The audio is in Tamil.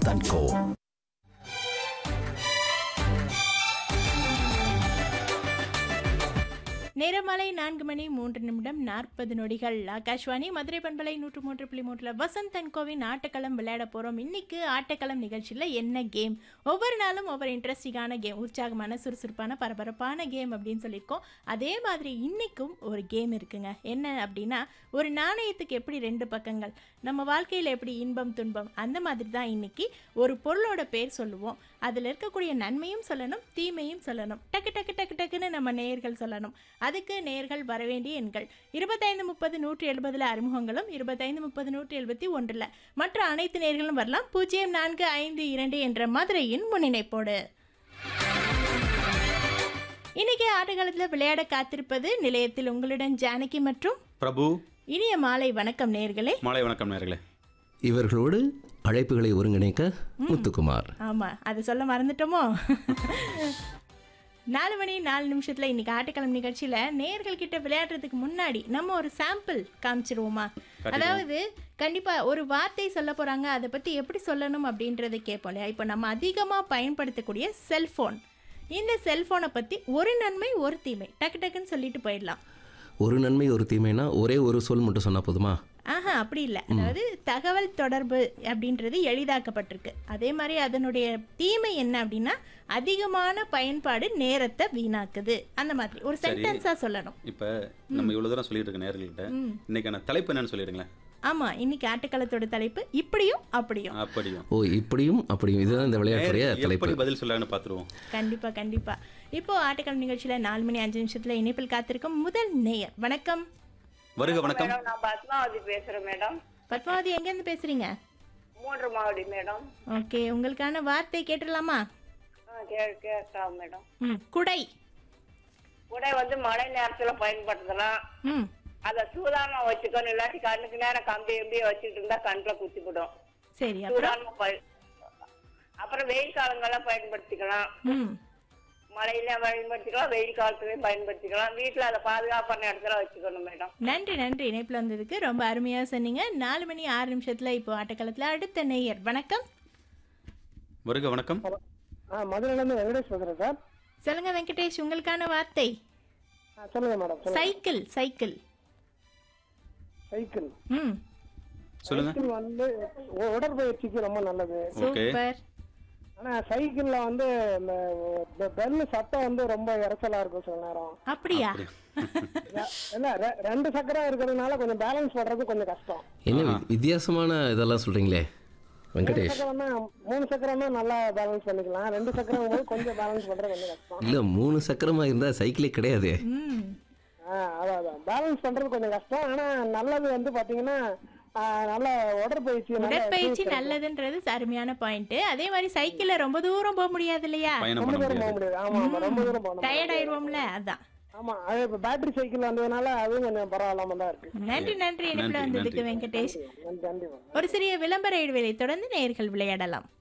வசந்த் அண்ட் கோ நேரமாலை நான்கு மணி மூன்று நிமிடம் நாற்பது நொடிகள் ஆகாஷ்வாணி மதுரை பண்பலை நூற்று மூன்று புள்ளி மூன்றில் வசந்த் அண்ட் கோவின் ஆட்டக்களம் விளையாட போகிறோம் இன்னைக்கு ஆட்டக்களம் நிகழ்ச்சியில் என்ன கேம் ஒவ்வொரு நாளும் ஒவ்வொரு இன்ட்ரெஸ்டிங்கான கேம் உற்சாகமான சுறுசுறுப்பான பரபரப்பான கேம் அப்படின்னு சொல்லியிருக்கோம் அதே மாதிரி இன்னைக்கும் ஒரு கேம் இருக்குங்க என்ன அப்படின்னா ஒரு நாணயத்துக்கு எப்படி ரெண்டு பக்கங்கள் நம்ம வாழ்க்கையில் எப்படி இன்பம் துன்பம் அந்த மாதிரி தான் இன்னைக்கு ஒரு பொருளோட பேர் சொல்லுவோம் அதில் இருக்கக்கூடிய நன்மையும் சொல்லணும் தீமையும் சொல்லணும் டக்கு டக்கு டக்கு டக்குன்னு நம்ம நேயர்கள் சொல்லணும் அதுக்கு நேர்கள் வரவேண்டிய எண்கள் இருபத்தைந்து முப்பது நூற்றி எழுபதில் அறிமுகங்களும் இருபத்தைந்து முப்பது நூற்றி எழுபத்தி ஒன்றில் மற்ற அனைத்து நேர்களும் வரலாம் பூஜ்ஜியம் நான்கு ஐந்து இரண்டு என்ற மதுரையின் முன்னிணைப்போடு இன்னைக்கு ஆட்டக்காலத்தில் விளையாட காத்திருப்பது நிலையத்தில் உங்களுடன் ஜானகி மற்றும் பிரபு இனிய மாலை வணக்கம் நேர்களே மாலை வணக்கம் நேர்களே இவர்களோடு அழைப்புகளை ஒருங்கிணைக்க முத்துக்குமார் ஆமாம் அது சொல்ல மறந்துட்டோமோ நாலு மணி நாலு நிமிஷத்தில் இன்னைக்கு ஆட்டக்கிழமை நிகழ்ச்சியில் நேயர்கள் கிட்ட விளையாடுறதுக்கு முன்னாடி நம்ம ஒரு சாம்பிள் காமிச்சிருவோமா அதாவது கண்டிப்பாக ஒரு வார்த்தை சொல்ல போகிறாங்க அதை பற்றி எப்படி சொல்லணும் அப்படின்றத கேட்போம் இல்லையா இப்போ நம்ம அதிகமாக பயன்படுத்தக்கூடிய செல்ஃபோன் இந்த செல்ஃபோனை பற்றி ஒரு நன்மை ஒரு தீமை டக்கு டக்குன்னு சொல்லிட்டு போயிடலாம் ஒரு நன்மை ஒரு தீமைனா ஒரே ஒரு சொல் மட்டும் சொன்னா போதுமா ஆஹா அப்படி இல்லை அதாவது தகவல் தொடர்பு அப்படின்றது எளிதாக்கப்பட்டிருக்கு அதே மாதிரி அதனுடைய தீமை என்ன அப்படின்னா அதிகமான பயன்பாடு நேரத்தை வீணாக்குது அந்த மாதிரி ஒரு சென்டென்ஸா சொல்லணும் இப்போ நம்ம இவ்வளோ தூரம் சொல்லிட்டு இருக்க நேர்கள்கிட்ட ம். இன்னைக்கான தலைப்பு என்னன்னு சொல்லிடுங்களேன் ஆமா இன்னைக்கு ஆட்டுக்களத்தோட தலைப்பு இப்படியும் அப்படியும் அப்படியும் ஓ இப்படியும் அப்படியும் இதுதான் இந்த விளையாட்டுடைய நேயர்கள் தலைப்பு எப்படி பதில் சொல்லான்னு பார்த்துருவோம் கண்டிப்பா கண்டிப்பா இப்போ ஆட்டுக்களம் நிகழ்ச்சியில நாலு மணி அஞ்சு நிமிஷத்துல இணைப்பில் காத்திருக்கும் முதல் நேயர் வணக்கம் வருக வணக்கம் மேடம் நான் பத்மாவதி பேசுறேன் மேடம் பத்மாவதி எங்க இருந்து பேசுறீங்க மூன்று மாவடி மேடம் ஓகே உங்களுக்கான வார்த்தை கேட்டுடலாமா ஆ, கே- கேட்கலாம் மேடம் ம் குடை உடை வந்து மழை நேரத்துல பயன்படுத்தலாம் ம் அத சூதானமா வச்சுக்கணும் இல்லாட்டி கண்ணுக்கு நேரம் கம்பி எம்பிய வச்சுட்டு இருந்தா கண்ணுல குத்தி போடும் சரி அப்புறம் சூதானமா பய- அப்புறம் வெயில் காலங்கள்ல பயன்படுத்திக்கலாம் ம் மழையில பயன்படுத்திக்கலாம் வெயில் காலத்துலயும் பயன்படுத்திக்கலாம் வீட்டுல அதை பாதுகாப்பான இடத்துல வச்சுக்கணும் மேடம் நன்றி நன்றி இணைப்பில் வந்ததுக்கு ரொம்ப அருமையாக சொன்னீங்க நாலு மணி ஆறு நிமிஷத்தில் இப்போ ஆட்டக்காலத்தில் அடுத்த நேயர் வணக்கம் வருக வணக்கம் ஆ மதுரையிலேருந்து வெங்கடேஷ் பேசுகிறேன் சார் சொல்லுங்க வெங்கடேஷ் உங்களுக்கான வார்த்தை ஆ சொல்லுங்கள் மேடம் சொல்லுங்கள் சைக்கிள் சைக்கிள் சைக்கிள் ம் சொல்லுங்க சைக்கிள் வந்து உ- உடற்பயிற்சிக்கு ரொம்ப நல்லது ஓகே சூப்பர் ஆனால் சைக்கிளில் வந்து இந்த பெ- பெல்லு சத்தம் வந்து ரொம்ப இறைச்சலாக இருக்கும் சில நேரம் அப்படியா இல்லை ரெ- ரெண்டு சக்கரம் இருக்கிறதுனால கொஞ்சம் பேலன்ஸ் பண்ணுறது கொஞ்சம் கஷ்டம் என்ன வி- வித்தியாசமான இதெல்லாம் சொல்றீங்களே வெங்கடேஷ் சக்கரம்னா மூணு சக்கரம்னா நல்லா பேலன்ஸ் பண்ணிக்கலாம் ரெண்டு சக்கரம் போது கொஞ்சம் பேலன்ஸ் பண்ணுறது கொஞ்சம் கஷ்டம் இல்ல மூணு சக்கரமா இருந்தா சைக்கிளே கிடையாது ம் ஆ அதான் அதான் பேலன்ஸ் பண்ணுறது கொஞ்சம் கஷ்டம் ஆனால் நல்லது வந்து பார்த்தீங்கன்னா ஆ, நல்ல உடற்பயிற்சி நல்ல உடற்பயிற்சி நல்லதுன்றது அருமையான பாயிண்ட் அதே மாதிரி சைக்கிள்ல ரொம்ப தூரம் போக முடியாது இல்லையா பயணம் ரொம்ப பண்ண தூரம் போக முடியாது முடியாது ஆமாம் ஆமாம் ரொம்ப தூரம் போகணும் டயர்ட் ஆயிடுவோம்ல அதான் ஆமா அது இப்போ பேட்டரி சைக்கிள் வந்ததுனால அதுவும் கொஞ்சம் பரவாயில்லாம தான் இருக்கு நன்றி நன்றி இணைப்பில் நன்றி, வந்ததுக்கு நன்றி. வெங்கடேஷ் நன்றி நன்றி மேம் ஒரு சிறிய விளம்பர இடைவேளை தொடர்ந்து நேயர்கள் விளையாடலாம்